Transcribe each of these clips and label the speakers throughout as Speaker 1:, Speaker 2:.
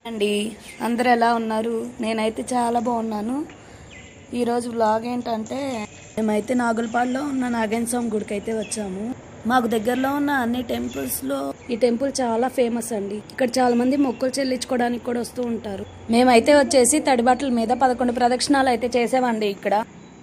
Speaker 1: అండి అందరు ఎలా ఉన్నారు నేనైతే చాలా బాగున్నాను ఈరోజు వ్లాగ్ ఏంటంటే మేమైతే నాగులపాడులో ఉన్న నాగేంద్ర స్వామి గుడికి అయితే వచ్చాము మాకు దగ్గరలో ఉన్న అన్ని టెంపుల్స్లో ఈ టెంపుల్ చాలా ఫేమస్ అండి ఇక్కడ చాలా మంది మొక్కులు చెల్లించుకోవడానికి కూడా వస్తూ ఉంటారు మేమైతే వచ్చేసి తడిబట్టల మీద పదకొండు ప్రదక్షిణాలు అయితే చేసామండి ఇక్కడ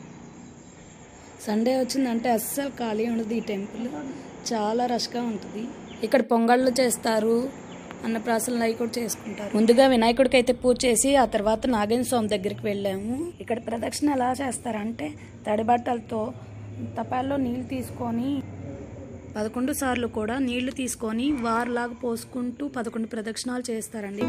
Speaker 1: సండే వచ్చిందంటే అస్సలు ఖాళీ ఉండదు ఈ టెంపుల్ చాలా రష్గా ఉంటుంది ఇక్కడ పొంగళ్ళు చేస్తారు అన్నప్రాసనలు అవి కూడా చేసుకుంటారు ముందుగా వినాయకుడికి అయితే పూజ చేసి ఆ తర్వాత నాగేంద్ర స్వామి దగ్గరికి వెళ్ళాము ఇక్కడ ప్రదక్షిణ ఎలా చేస్తారంటే తడి బట్టలతో తపాల్లో నీళ్లు తీసుకొని పదకొండు సార్లు కూడా నీళ్లు తీసుకొని వారులాగా పోసుకుంటూ పదకొండు ప్రదక్షిణాలు చేస్తారండి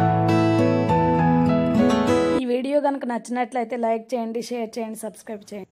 Speaker 1: ఈ వీడియో కనుక నచ్చినట్లయితే లైక్ చేయండి షేర్ చేయండి సబ్స్క్రైబ్ చేయండి